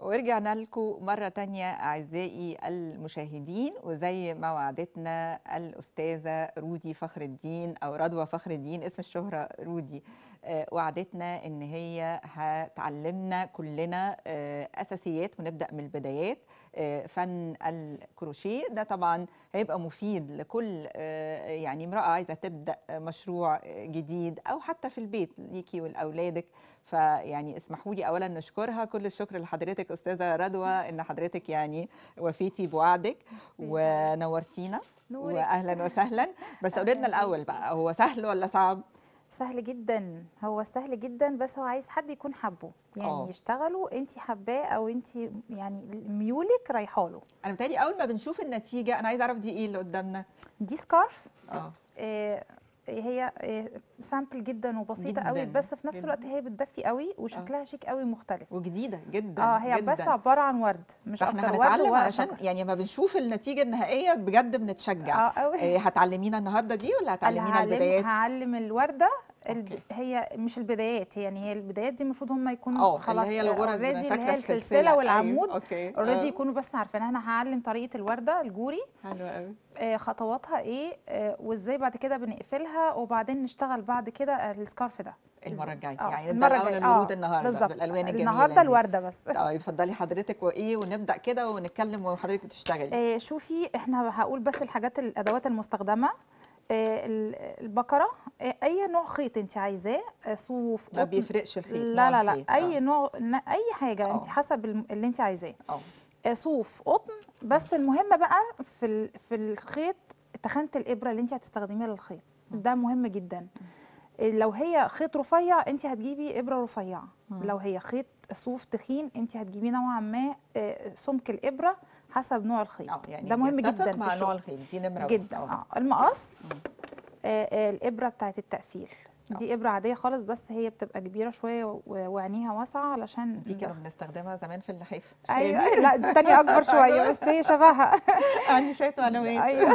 ورجعنا لكم مرة تانية أعزائي المشاهدين وزي ما وعدتنا الأستاذة رودي فخر الدين أو رضوى فخر الدين اسم الشهرة رودي آه، وعدتنا إن هي هتعلمنا كلنا آه، أساسيات ونبدأ من البدايات آه، فن الكروشيه ده طبعا هيبقى مفيد لكل آه، يعني امرأة عايزة تبدأ مشروع آه، جديد أو حتى في البيت ليكي ولأولادك فيعني اسمحوا لي اولا نشكرها كل الشكر لحضرتك استاذه رضوى ان حضرتك يعني وفيتي بوعدك ونورتينا نورك. واهلا وسهلا بس قولي لنا الاول بقى هو سهل ولا صعب سهل جدا هو سهل جدا بس هو عايز حد يكون حبه يعني آه. يشتغلوا انت حباه او انت يعني ميولك رايحه له انا متهيألي اول ما بنشوف النتيجه انا عايزه اعرف دي ايه اللي قدامنا دي سكارف اه آه هي آه سامبل جدا وبسيطه قوي جداً، بس في نفس جداً. الوقت هي بتدفي قوي وشكلها شيك قوي مختلف وجديده جدا اه هي بس جدا عباره عن ورد مش فاحنا اكتر ورد هنتعلم وورق علشان فقط. يعني ما بنشوف النتيجه النهائيه بجد بنتشجع اه قوي إيه هتعلمينا النهارده دي ولا هتعلمينا هعلم- البدايات هعلم الورده الب... أوكي. هي مش البدايات يعني هي البدايات دي المفروض هم يكونوا اه اللي خلاص هي الغرز already أنا اللي فاكره هي السلسله والعمود اوكي اوريدي آه. يكونوا بس عارفين انا هعلم طريقه الورده الجوري حلو قوي آه، خطواتها ايه آه، وازاي بعد كده بنقفلها وبعدين نشتغل بعد كده آه، السكارف ده المره الجايه آه، يعني المرة نبدا الاول الجاية. آه، الورود النهارده بالظبط. بالالوان الجميله النهارده دي. الورده بس اه اتفضلي حضرتك وايه ونبدا كده ونتكلم وحضرتك بتشتغلي آه، شوفي احنا هقول بس الحاجات الادوات المستخدمه آه، ال- البكره آه، اي نوع خيط انت عايزاه آه، صوف ما قطن بيفرقش الخيط لا نوع لا لا الخيط. اي آه. نوع ن- اي حاجه انت آه. حسب الم- اللي انت عايزاه اه آه، صوف قطن بس المهم بقى في ال- في الخيط تخانه الابره اللي انت هتستخدميها للخيط ده مهم جدا آه، لو هي خيط رفيع انت هتجيبي ابره رفيعه مم. لو هي خيط صوف تخين انت هتجيبي نوعا ما آه، سمك الابره حسب نوع الخيط اه يعني ده مهم بيتفق جدا في مع نوع الشغل. الخيط دي نمره واحد. جدا آه. اه المقص مم. آه، آه، الابره بتاعت التقفيل دي ابره عاديه خالص بس هي بتبقى كبيره شويه و- وعينيها واسعه علشان دي كانوا ندخل. بنستخدمها زمان في اللحاف مش هي ايوه دي؟ لا دي تانية اكبر شويه بس هي شبهها عندي شويه معلومات ايوه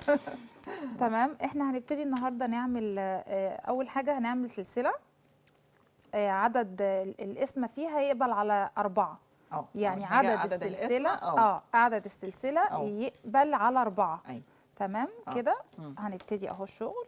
تمام احنا هنبتدي النهارده نعمل آه، اول حاجه هنعمل سلسله آه، عدد ال- القسمه فيها يقبل على أربعة اه يعني أول حاجة عدد, القسمة، السلسلة اه اه عدد السلسلة أه. يقبل على أربعة أيوة. تمام آه. كده مم. هنبتدي اهو الشغل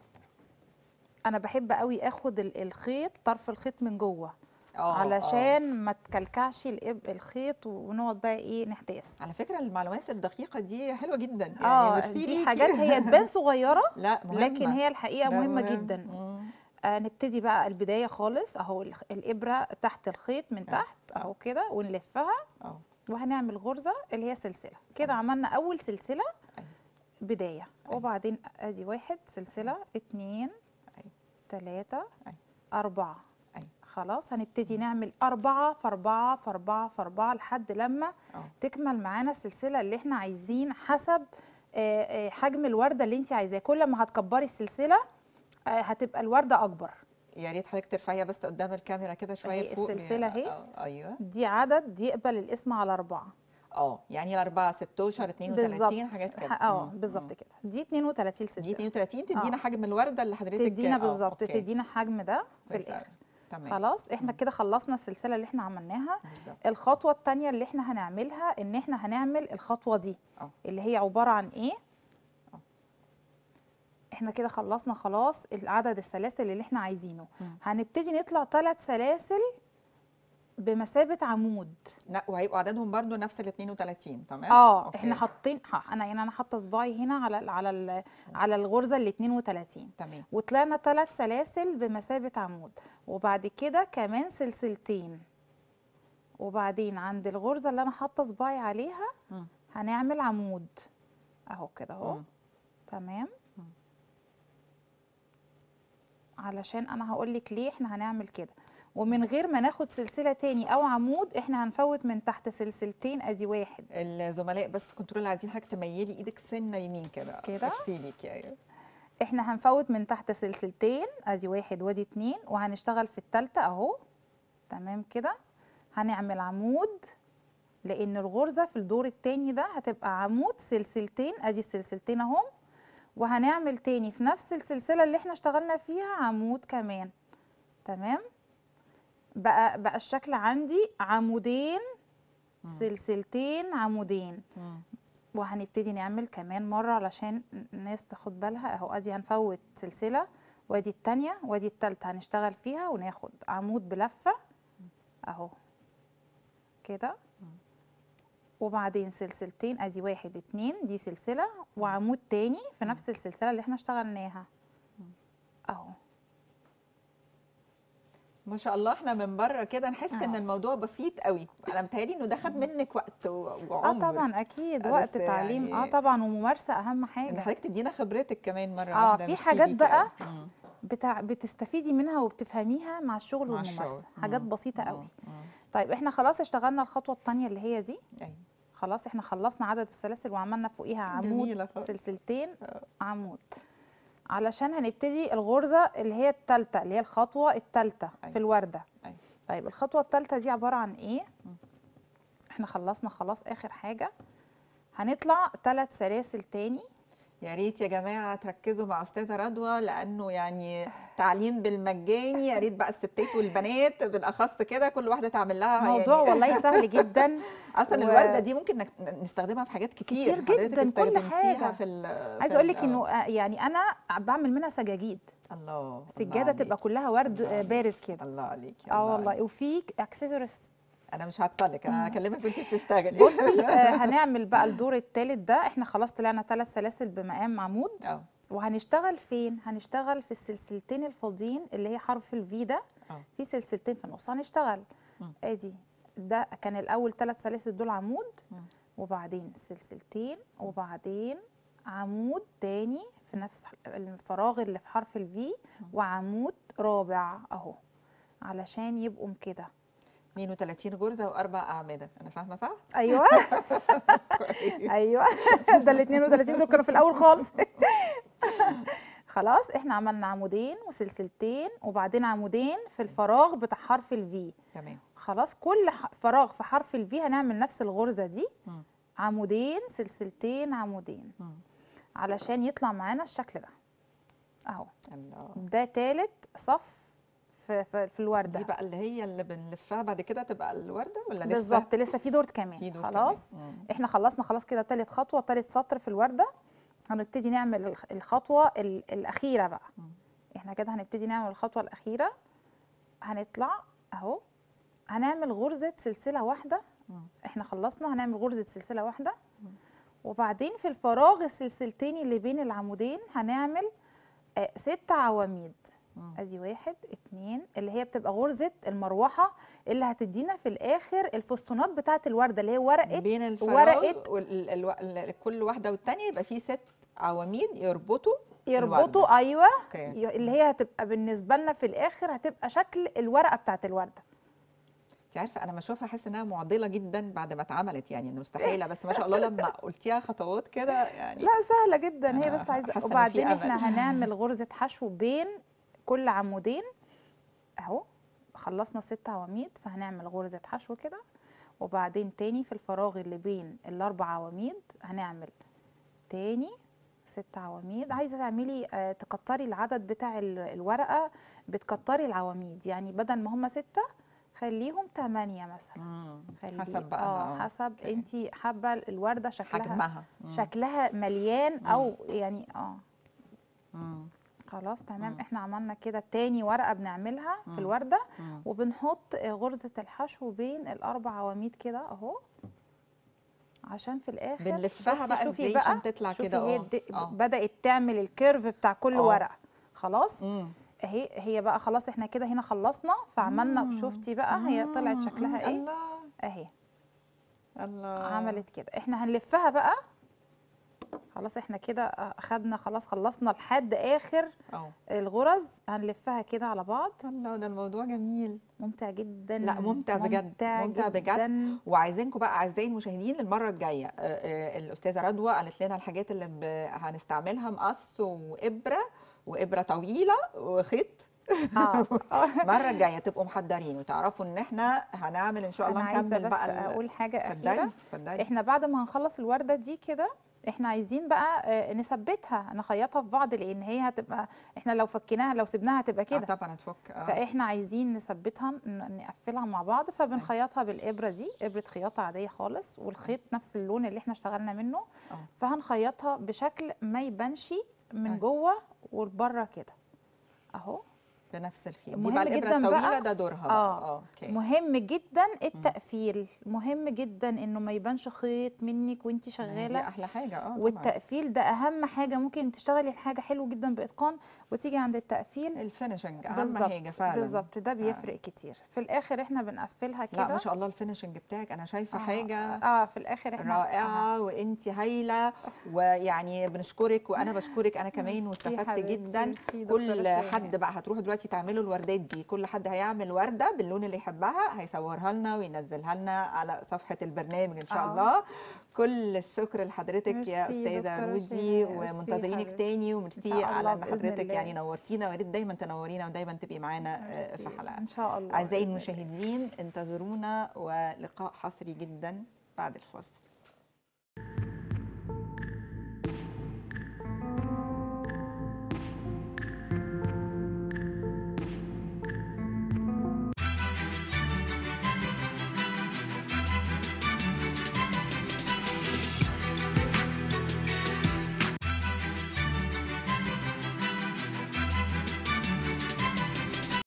انا بحب قوي اخد ال- الخيط طرف الخيط من جوه اه آه. علشان ما تكلكعش الإب- الخيط ونقعد بقى ايه نحتاس على فكره المعلومات الدقيقه دي حلوه جدا يعني اه ميرسي دي ليكي. حاجات هي تبان صغيره لا مهمه لكن هي الحقيقه ده مهمه مهم. جدا مم. آه نبتدي بقى البدايه خالص اهو الخ- الابره تحت الخيط من آه، تحت آه. اهو كده ونلفها اه وهنعمل غرزه اللي هي سلسله كده تمام. عملنا اول سلسله أيوة. بدايه أيوة. وبعدين ادي واحد سلسله اتنين أيوة. تلاته أيوة. اربعه أيوة. خلاص هنبتدي نعمل أربعة في أربعة في أربعة في أربعة لحد لما اه تكمل معانا السلسلة اللي احنا عايزين حسب آه، آه، حجم الوردة اللي انت عايزاه كل ما هتكبري السلسلة آه، هتبقى الوردة أكبر يا ريت حضرتك ترفعيها بس قدام الكاميرا كده شويه أهي فوق السلسلة أهي. آه، ايوه دي عدد يقبل الاسم على أربعة اه يعني الاربعه 16 32 حاجات كده اه مم، بالظبط مم. كده دي 32 دي سلسلة 32 تدينا آه. حجم الورده اللي حضرتك تدينا آه، بالظبط أوكي. تدينا حجم ده في كويس الآخر أوي. تمام خلاص احنا مم. كده خلصنا السلسلة اللي احنا عملناها بالظبط الخطوة التانية اللي احنا هنعملها ان احنا هنعمل الخطوة دي اه. اللي هي عبارة عن ايه اه. احنا كده خلصنا خلاص العدد السلاسل اللي احنا عايزينه مم. هنبتدي نطلع ثلاث سلاسل بمثابة عمود لا وهيبقوا عددهم برضو نفس ال 32 تمام اه أوكي. احنا حاطين ح- انا يعني انا حاطه صباعي هنا على ال على ال على الغرزه ال 32 تمام وطلعنا ثلاث سلاسل بمثابه عمود وبعد كده كمان سلسلتين وبعدين عند الغرزه اللي انا حاطه صباعي عليها مم. هنعمل عمود اهو كده اهو مم. تمام مم. علشان انا هقول لك ليه احنا هنعمل كده ومن غير ما ناخد سلسله تاني او عمود احنا هنفوت من تحت سلسلتين ادي واحد الزملاء بس في كنترول عايزين حضرتك تميلي ايدك سنه يمين كده كده؟ ميرسي ليكي ايوه احنا هنفوت من تحت سلسلتين ادي واحد وادي اتنين وهنشتغل في التالتة اهو تمام كده هنعمل عمود لان الغرزة في الدور التاني ده هتبقى عمود سلسلتين ادي السلسلتين اهم وهنعمل تاني في نفس السلسلة اللي احنا اشتغلنا فيها عمود كمان تمام بقى بقى الشكل عندي عمودين مم. سلسلتين عمودين مم. وهنبتدي نعمل كمان مرة علشان الناس تاخد بالها اهو ادي هنفوت سلسلة وادي التانية وادي التالتة هنشتغل فيها وناخد عمود بلفة اهو كده وبعدين سلسلتين ادي واحد اتنين دي سلسلة وعمود تاني في نفس السلسلة اللي احنا اشتغلناها اهو ما شاء الله احنا من بره كده نحس ان آه. الموضوع بسيط قوي انا متهيألي انه ده خد منك وقت و- اه وعمر طبعا اكيد آه، وقت بس تعليم اه يعني- طبعا وممارسة اهم ان حاجة حضرتك تدينا خبرتك كمان مره آه، واحده في مش حاجات تيجي بقى كده. مم. بتاع بتستفيدي منها وبتفهميها مع الشغل مع والممارسة الشغل. حاجات مم. بسيطة مم. قوي مم. طيب احنا خلاص اشتغلنا الخطوة التانية اللي هي دي ايوه خلاص احنا خلصنا عدد السلاسل وعملنا فوقيها عمود جميلة خالص. سلسلتين آه. عمود علشان هنبتدي الغرزة اللي هي التالتة اللي هي الخطوة التالتة أيوة. في الوردة أيوة. طيب الخطوة التالتة دي عبارة عن ايه مم. احنا خلصنا خلاص اخر حاجة هنطلع ثلاث سلاسل تاني يا ريت يا جماعه تركزوا مع استاذه رضوى لانه يعني تعليم بالمجاني يا ريت بقى الستات والبنات بالاخص كده كل واحده تعمل لها موضوع يعني والله سهل جدا اصلا و- الورده دي ممكن نك- نستخدمها في حاجات كتير كتير حضرتك جداً، كل استخدمتيها حاجة. في ال في عايزه اقول ال- لك انه آه، يعني انا بعمل منها سجاجيد الله الله السجاده تبقى عليكي. كلها ورد الله آه، عليكي. بارز كده الله عليكي اه الله والله عليكي. وفي اكسسوارز انا مش هعطلك انا مم. هكلمك وانت بتشتغلي بصي آه، هنعمل بقى الدور الثالث ده احنا خلاص طلعنا ثلاث سلاسل بمقام عمود اه وهنشتغل فين هنشتغل في السلسلتين الفاضيين اللي هي حرف الفي ده اه في سلسلتين في النص هنشتغل مم. ادي ده كان الاول ثلاث سلاسل دول عمود مم. وبعدين سلسلتين وبعدين عمود تاني في نفس الفراغ اللي في حرف الفي وعمود رابع اهو علشان يبقوا كده 32 غرزه واربع اعمده انا فاهمه صح؟ ايوه ايوه ده ال 32 دول كانوا في الاول خالص خلاص احنا عملنا عمودين وسلسلتين وبعدين عمودين في الفراغ بتاع حرف الفي تمام خلاص كل ح- فراغ في حرف الفي هنعمل نفس الغرزه دي مم. عمودين سلسلتين عمودين مم. علشان يطلع معانا الشكل ده اهو الله ده تالت صف في, في, في الورده دي بقى اللي هي اللي بنلفها بعد كده تبقى الورده ولا لسه؟ بالظبط لسه في دور كمان في دور خلاص كمان. مم. احنا خلصنا خلاص كده تالت خطوه تالت سطر في الورده هنبتدي نعمل الخ- الخطوه ال- الاخيره بقى مم. احنا كده هنبتدي نعمل الخطوه الاخيره هنطلع اهو هنعمل غرزه سلسله واحده مم. احنا خلصنا هنعمل غرزه سلسله واحده مم. وبعدين في الفراغ السلسلتين اللي بين العمودين هنعمل آه ست عواميد مم. ادي واحد اتنين اللي هي بتبقى غرزه المروحه اللي هتدينا في الاخر الفستونات بتاعه الورده اللي هي ورقه بين الفراغ ورقة- وال... ال... ال... كل واحده والتانيه يبقى في ست عواميد يربطوا يربطوا الوردة. ايوه اوكي ي- اللي هي هتبقى بالنسبه لنا في الاخر هتبقى شكل الورقه بتاعه الورده انت عارفه انا بشوفها احس انها معضله جدا بعد ما اتعملت يعني إنه مستحيله بس ما شاء الله لما قلتيها خطوات كده يعني لا سهله جدا هي أنا بس عايزه حاسة إن في وبعدين أمل. احنا هنعمل غرزه حشو بين كل عمودين اهو خلصنا ست عواميد فهنعمل غرزه حشو كده وبعدين تاني في الفراغ اللي بين الاربع عواميد هنعمل تاني ست عواميد عايزه تعملي آه تكتري العدد بتاع ال- الورقه بتكتري العواميد يعني بدل ما هم سته خليهم تمانية مثلا مم. خلي حسب بقى اه أنا- حسب أوكي. انت حابه الورده شكلها حجمها مم. شكلها مليان او يعني اه مم. خلاص تمام مم. احنا عملنا كده تاني ورقه بنعملها مم. في الورده مم. وبنحط غرزه الحشو بين الاربع عواميد كده اهو عشان في الاخر بنلفها بصي بقى شوفي ازاي بقى عشان تطلع شوفي كده هي اه الد- اه بدات تعمل الكيرف بتاع كل اه. ورقه خلاص مم. اهي هي بقى خلاص احنا كده هنا خلصنا فعملنا مم. شفتي بقى هي طلعت مم. شكلها ايه الله اهي الله عملت كده احنا هنلفها بقى خلاص احنا كده اخدنا خلاص خلصنا لحد اخر اه الغرز هنلفها كده على بعض الله ده الموضوع جميل ممتع جدا لا، ممتع بجد، ممتع, ممتع بجد. جدا. وعايزينكم بقى اعزائي المشاهدين المره الجايه آه، آه، الاستاذه رضوى قالت لنا الحاجات اللي ب- هنستعملها مقص وابره وابره طويله وخيط اه المره الجايه تبقوا محضرين وتعرفوا ان احنا هنعمل ان شاء الله انا عايزه نكمل بس بقى ال- اقول حاجه اتفضلي اخيره اتفضلي احنا بعد ما هنخلص الورده دي كده احنا عايزين بقى آه، نثبتها نخيطها في بعض لان هي هتبقى احنا لو فكيناها لو سيبناها هتبقى آه كده طبعا هتفك اه فاحنا عايزين نثبتها ن- نقفلها مع بعض فبنخيطها بالابره دي ابره خياطه عاديه خالص والخيط نفس اللون اللي احنا اشتغلنا منه آه. فهنخيطها بشكل ما يبانش من أيوة. جوه وبره كده اهو بنفس الخيط دي مهم بقى الابره جداً الطويله بقى- ده دورها آه. بقى اه اوكي مهم جدا التقفيل مهم جدا انه ما يبانش خيط منك وانت ما هي شغاله دي احلى حاجه اه طبعا والتقفيل ده اهم حاجه ممكن تشتغلي الحاجه حلو جدا باتقان وتيجي عند التقفيل الفينشنج اهم بالظبط حاجه فعلا بالظبط ده بيفرق كتير في الاخر احنا بنقفلها كده لا ما شاء الله الفينشنج بتاعك انا شايفه آه، حاجه اه في الاخر احنا رائعه وانت هايله ويعني بنشكرك وانا بشكرك انا كمان ميرسي واستفدت حبيبتي، جدا ميرسي دكتورة كل شيماء. حد بقى هتروحوا دلوقتي تعملوا الوردات دي كل حد هيعمل ورده باللون اللي يحبها هيصورها لنا وينزلها لنا على صفحه البرنامج ان شاء آه. الله كل الشكر لحضرتك يا ميرسي استاذه دكتورة رودي شيماء، ميرسي ومنتظرينك حبيبتي. تاني إن وميرسي شاء على الله ان بإذن حضرتك الله. يعني نورتينا ويا ريت دايما تنورينا ودايما تبقي معانا آه، في ميرسي. حلقه ان شاء الله اعزائي بإذن الله. المشاهدين انتظرونا ولقاء حصري جدا بعد الفاصل